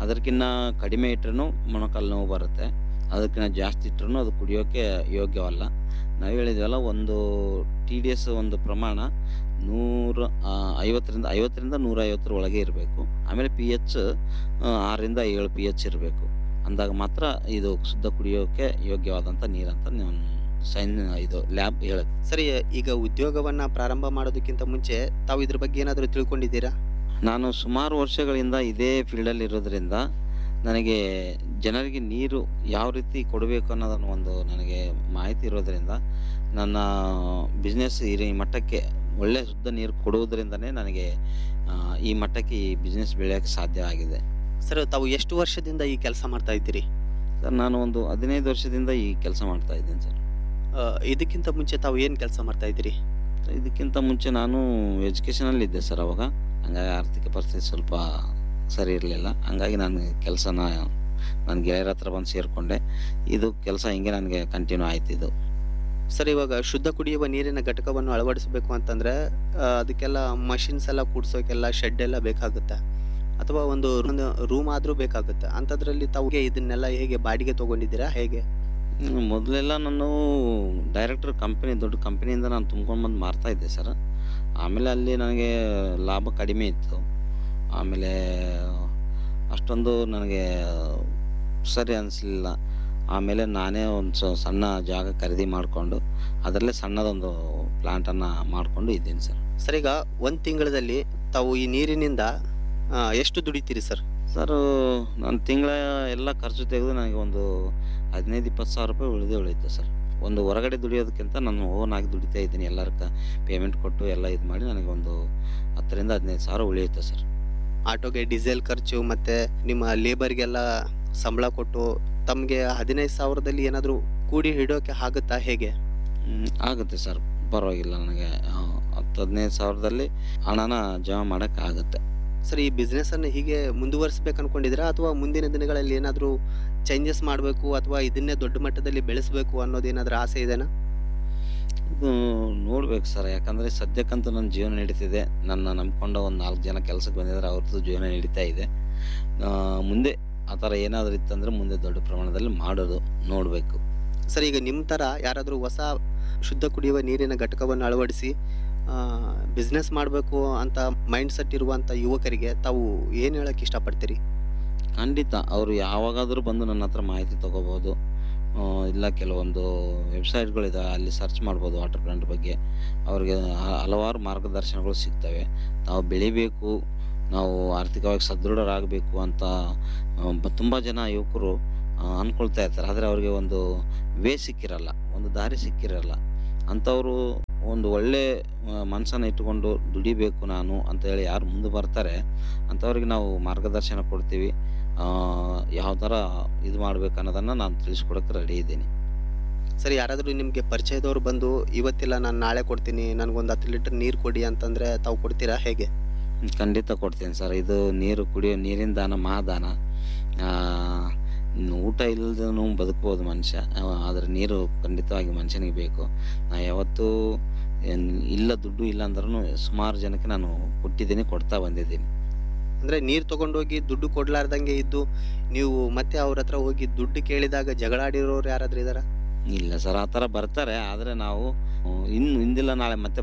ಅದಕ್ಕಿಂತ ಕಡಿಮೆ ಇಟ್ರೂ ಮೊಣಕಾಲು ನೋವು ಬರುತ್ತೆ ಅದಕ್ಕಿಂತ ಜಾಸ್ತಿ ಇಟ್ರೂ ಅದು ಕುಡಿಯೋಕ್ಕೆ ಯೋಗ್ಯವಲ್ಲ ನಾವು ಹೇಳಿದ್ವಲ್ಲ ಒಂದು ಟಿ ಡಿ ಎಸ್ ಒಂದು ಪ್ರಮಾಣ ನೂರ ಆ, ಐವತ್ತರಿಂದ ಐವತ್ತರಿಂದ ನೂರ ಐವತ್ತರ ಒಳಗೆ ಇರಬೇಕು ಆಮೇಲೆ ಪಿ ಎಚ್ ಆರರಿಂದ ಏಳು ಪಿ ಎಚ್ ಇರಬೇಕು ಅಂದಾಗ ಮಾತ್ರ ಇದು ಶುದ್ಧ ಕುಡಿಯೋಕ್ಕೆ ಯೋಗ್ಯವಾದಂಥ ನೀರಂತ ನೀವು ಸೈನ್ ಇದು ಲ್ಯಾಬ್ ಹೇಳುತ್ತೆ ಸರಿ ಈಗ ಉದ್ಯೋಗವನ್ನ ಪ್ರಾರಂಭ ಮಾಡೋದಕ್ಕಿಂತ ಮುಂಚೆ ತಾವು ಇದ್ರ ಬಗ್ಗೆ ಏನಾದರೂ ತಿಳ್ಕೊಂಡಿದ್ದೀರಾ ನಾನು ಸುಮಾರು ವರ್ಷಗಳಿಂದ ಇದೇ ಫೀಲ್ಡಲ್ಲಿ ಇರೋದ್ರಿಂದ ನನಗೆ ಜನರಿಗೆ ನೀರು ಯಾವ ರೀತಿ ಕೊಡಬೇಕು ಅನ್ನೋದನ್ನು ಒಂದು ನನಗೆ ಮಾಹಿತಿ ಇರೋದ್ರಿಂದ ನನ್ನ ಬಿಸ್ನೆಸ್ ಈ ಮಟ್ಟಕ್ಕೆ ಒಳ್ಳೆ ಶುದ್ಧ ನೀರು ಕೊಡುವುದರಿಂದನೇ ನನಗೆ ಆ, ಈ ಮಟ್ಟಕ್ಕೆ ಈ ಬಿಸ್ನೆಸ್ ಬೆಳೆಯೋಕ್ಕೆ ಸಾಧ್ಯ ಆಗಿದೆ ಸರ್ ತಾವು ಎಷ್ಟು ವರ್ಷದಿಂದ ಈ ಕೆಲಸ ಮಾಡ್ತಾ ಇದ್ದೀರಿ ಸರ್ ನಾನು ಒಂದು ಹದಿನೈದು ವರ್ಷದಿಂದ ಈ ಕೆಲಸ ಮಾಡ್ತಾ ಇದ್ದೇನೆ ಸರ್ ಆ, ಇದಕ್ಕಿಂತ ಮುಂಚೆ ತಾವು ಏನು ಕೆಲಸ ಮಾಡ್ತಾ ಇದ್ದೀರಿ ಇದಕ್ಕಿಂತ ಮುಂಚೆ ನಾನು ಎಜುಕೇಷನಲ್ಲಿ ಇದ್ದೆ ಸರ್ ಅವಾಗ ಹಂಗಾಗಿ ಆರ್ಥಿಕ ಪರಿಸ್ಥಿತಿ ಸ್ವಲ್ಪ ಸರಿ ಇರಲಿಲ್ಲ ಹಂಗಾಗಿ ನಾನು ಕೆಲಸನ ನನ್ನ ಗೆಳೆಯರ ಹತ್ರ ಬಂದು ಸೇರಿಕೊಂಡೆ ಇದು ಕೆಲಸ ಹಿಂಗೆ ನನಗೆ ಕಂಟಿನ್ಯೂ ಆಯ್ತು ಇದು ಸರ್ ಇವಾಗ ಶುದ್ಧ ಕುಡಿಯುವ ನೀರಿನ ಘಟಕವನ್ನು ಅಳವಡಿಸಬೇಕು ಅಂತಂದ್ರೆ ಆ, ಅದಕ್ಕೆಲ್ಲ ಮಷಿನ್ಸ್ ಎಲ್ಲ ಕೂಡ್ಸೋಕೆಲ್ಲ ಶೆಡ್ ಎಲ್ಲ ಬೇಕಾಗುತ್ತೆ ಅಥವಾ ಒಂದು ರೂಮ್ ಆದ್ರೂ ಬೇಕಾಗುತ್ತೆ ಅಂಥದ್ರಲ್ಲಿ ತಾವು ಇದನ್ನೆಲ್ಲ ಹೇಗೆ ಬಾಡಿಗೆ ತಗೊಂಡಿದ್ದೀರಾ ಹೇಗೆ ಹ್ಮ್, ಮೊದಲೆಲ್ಲ ನಾನು ಡೈರೆಕ್ಟರ್ ಕಂಪನಿ ದೊಡ್ಡ ಕಂಪನಿಯಿಂದ ನಾನು ತುಂಬ್ಕೊಂಡು ಬಂದು ಮಾರ್ತಾ ಇದ್ದೆ ಸರ್ ಆಮೇಲೆ ಅಲ್ಲಿ ನನಗೆ ಲಾಭ ಕಡಿಮೆ ಇತ್ತು ಆಮೇಲೆ ಅಷ್ಟೊಂದು ನನಗೆ ಸರಿ ಅನಿಸ್ಲಿಲ್ಲ ಆಮೇಲೆ ನಾನೇ ಒಂದು ಸ- ಸಣ್ಣ ಜಾಗ ಖರೀದಿ ಮಾಡಿಕೊಂಡು ಅದರಲ್ಲೇ ಸಣ್ಣದೊಂದು ಪ್ಲಾಂಟನ್ನು ಮಾಡಿಕೊಂಡು ಇದ್ದೀನಿ ಸರ್ ಸರ್ ಈಗ ಒಂದು ತಿಂಗಳಲ್ಲಿ ತಾವು ಈ ನೀರಿನಿಂದ ಆ, ಎಷ್ಟು ದುಡಿತೀರಿ ಸರ್ ಸರ್ ನಾನು ತಿಂಗಳ ಎಲ್ಲ ಖರ್ಚು ತೆಗೆದು ನನಗೆ ಒಂದು ಹದಿನೈದು ಇಪ್ಪತ್ತು ಸಾವಿರ ರೂಪಾಯಿ ಉಳಿದೇ ಉಳಿಯುತ್ತೆ ಸರ್ ಒಂದು ಹೊರಗಡೆ ದುಡಿಯೋದಕ್ಕಿಂತ ನಾನು ಓನ್ ಆಗಿ ದುಡಿತಾ ಇದ್ದೀನಿ ಎಲ್ಲರ ಪೇಮೆಂಟ್ ಕೊಟ್ಟು ಎಲ್ಲ ಇದು ಮಾಡಿ ನನಗೆ ಒಂದು ಹತ್ತರಿಂದ ಹದಿನೈದು ಸಾವಿರ ಉಳಿಯುತ್ತೆ ಸರ್ ಆಟೋಗೆ ಡೀಸೆಲ್ ಖರ್ಚು ಮತ್ತೆ ನಿಮ್ಮ ಲೇಬರ್ಗೆಲ್ಲ ಸಂಬಳ ಕೊಟ್ಟು ತಮಗೆ ಹದಿನೈದು ಸಾವಿರದಲ್ಲಿ ಏನಾದರೂ ಕೂಡಿ ಹಿಡೋಕೆ ಆಗುತ್ತಾ ಹೇಗೆ ಹ್ಮ್, ಆಗುತ್ತೆ ಸರ್ ಪರವಾಗಿಲ್ಲ ನನಗೆ ಆ, ಹತ್ತು ಹದಿನೈದು ಸಾವಿರದಲ್ಲಿ ಹಣನ ಜಮಾ ಮಾಡೋಕ್ಕೆ ಆಗುತ್ತೆ ಸರ್ ಈ ಬಿಸ್ನೆಸ್ ಅನ್ನು ಹೀಗೆ ಮುಂದುವರಿಸಬೇಕು ಅನ್ಕೊಂಡಿದ್ದೀರಾ ಅಥವಾ ಮುಂದಿನ ದಿನಗಳಲ್ಲಿ ಏನಾದರೂ ಚೇಂಜಸ್ ಮಾಡಬೇಕು ಅಥವಾ ಇದನ್ನೇ ದೊಡ್ಡ ಮಟ್ಟದಲ್ಲಿ ಬೆಳೆಸಬೇಕು ಅನ್ನೋದೇನಾದ್ರೂ ಆಸೆ ಇದೆನಾ ಇದು ನೋಡ್ಬೇಕು ಸರ್ ಯಾಕಂದರೆ ಸದ್ಯಕ್ಕಂತೂ ನನ್ನ ಜೀವನ ನಡೀತಿದೆ ನನ್ನ ನಂಬ್ಕೊಂಡ ಒಂದು ನಾಲ್ಕು ಜನ ಕೆಲಸಕ್ಕೆ ಬಂದಿದ್ದಾರೆ ಅವ್ರದ್ದು ಜೀವನ ನಡೀತಾ ಇದೆ ಆ, ಮುಂದೆ ಆ ಥರ ಏನಾದರೂ ಇತ್ತಂದರೆ ಮುಂದೆ ದೊಡ್ಡ ಪ್ರಮಾಣದಲ್ಲಿ ಮಾಡೋದು ನೋಡಬೇಕು ಸರ್ ಈಗ ನಿಮ್ಮ ಥರ ಯಾರಾದರೂ ಹೊಸ ಶುದ್ಧ ಕುಡಿಯುವ ನೀರಿನ ಘಟಕವನ್ನು ಅಳವಡಿಸಿ ಬಿಸ್ನೆಸ್ ಮಾಡಬೇಕು ಅಂತ ಮೈಂಡ್ ಸೆಟ್ ಇರುವಂಥ ಯುವಕರಿಗೆ ತಾವು ಏನು ಹೇಳಕ್ಕೆ ಇಷ್ಟಪಡ್ತೀರಿ ಖಂಡಿತ ಅವರು ಯಾವಾಗಾದರೂ ಬಂದು ನನ್ನ ಹತ್ರ ಮಾಹಿತಿ ತೊಗೋಬೋದು ಆ, ಇಲ್ಲ ಕೆಲವೊಂದು ವೆಬ್ಸೈಟ್ಗಳಿದಾವೆ ಅಲ್ಲಿ ಸರ್ಚ್ ಮಾಡ್ಬೋದು ವಾಟರ್ ಪ್ಲಾಂಟ್ ಬಗ್ಗೆ ಅವ್ರಿಗೆ ಹ- ಹಲವಾರು ಮಾರ್ಗದರ್ಶನಗಳು ಸಿಗ್ತವೆ ನಾವು ಬೆಳಿಬೇಕು ನಾವು ಆರ್ಥಿಕವಾಗಿ ಸದೃಢರಾಗಬೇಕು ಅಂತ ತುಂಬ ಜನ ಯುವಕರು ಆ, ಅನ್ಕೊಳ್ತಾ ಇರ್ತಾರೆ ಆದರೆ ಅವ್ರಿಗೆ ಒಂದು ವೇ ಸಿಕ್ಕಿರಲ್ಲ ಒಂದು ದಾರಿ ಸಿಕ್ಕಿರಲ್ಲ ಅಂಥವರು ಒಂದು ಒಳ್ಳೆ ಮನಸ್ಸನ್ನು ಇಟ್ಟುಕೊಂಡು ದುಡಿಬೇಕು ನಾನು ಅಂತ ಹೇಳಿ ಯಾರು ಮುಂದೆ ಬರ್ತಾರೆ ಅಂಥವ್ರಿಗೆ ನಾವು ಮಾರ್ಗದರ್ಶನ ಕೊಡ್ತೀವಿ ಆ, ಯಾವ ಥರ ಇದು ಮಾಡ್ಬೇಕು ಅನ್ನೋದನ್ನು ನಾನು ತಿಳಿಸ್ಕೊಡಕ್ಕೆ ರೆಡಿ ಇದ್ದೀನಿ ಸರ್ ಯಾರಾದರೂ ನಿಮಗೆ ಪರಿಚಯದವರು ಬಂದು ಇವತ್ತಿಲ್ಲ ನಾನು ನಾಳೆ ಕೊಡ್ತೀನಿ ನನಗೊಂದು ಹತ್ತು ಲೀಟರ್ ನೀರು ಕೊಡಿ ಅಂತಂದರೆ ತಾವು ಕೊಡ್ತೀರಾ ಹೇಗೆ ಖಂಡಿತ ಕೊಡ್ತೀನಿ ಸರ್ ಇದು ನೀರು ಕುಡಿಯೋ ನೀರಿನ ದಾನ ಮಹಾದಾನ ಆ, ಇನ್ನು ಊಟ ಇಲ್ಲದೂ ಬದುಕ್ಬೋದು ಮನುಷ್ಯ ಆ, ಆದರೆ ನೀರು ಖಂಡಿತವಾಗಿ ಮನುಷ್ಯನಿಗೆ ಬೇಕು ನಾ ಯಾವತ್ತೂ ಏನ್ ಇಲ್ಲ ದುಡ್ಡು ಇಲ್ಲ ಅಂದ್ರೂ ಸುಮಾರು ಜನಕ್ಕೆ ನಾನು ಕೊಟ್ಟಿದ್ದೀನಿ ಕೊಡ್ತಾ ಬಂದಿದ್ದೀನಿ ಅಂದರೆ ನೀರು ತೊಗೊಂಡೋಗಿ ದುಡ್ಡು ಕೊಡ್ಲಾರ್ದಂಗೆ ಇದ್ದು ನೀವು ಮತ್ತೆ ಅವ್ರ ಹತ್ರ ಹೋಗಿ ದುಡ್ಡು ಕೇಳಿದಾಗ ಜಗಳಾಡಿರೋರು ಯಾರಾದ್ರೂ ಇದಾರ ಇಲ್ಲ ಸರ್ ಆ ಥರ ಬರ್ತಾರೆ ಆದರೆ ನಾವು ಹ್ಮ್, ಇನ್ನು ಇಂದಿಲ್ಲ ನಾಳೆ ಮತ್ತೆ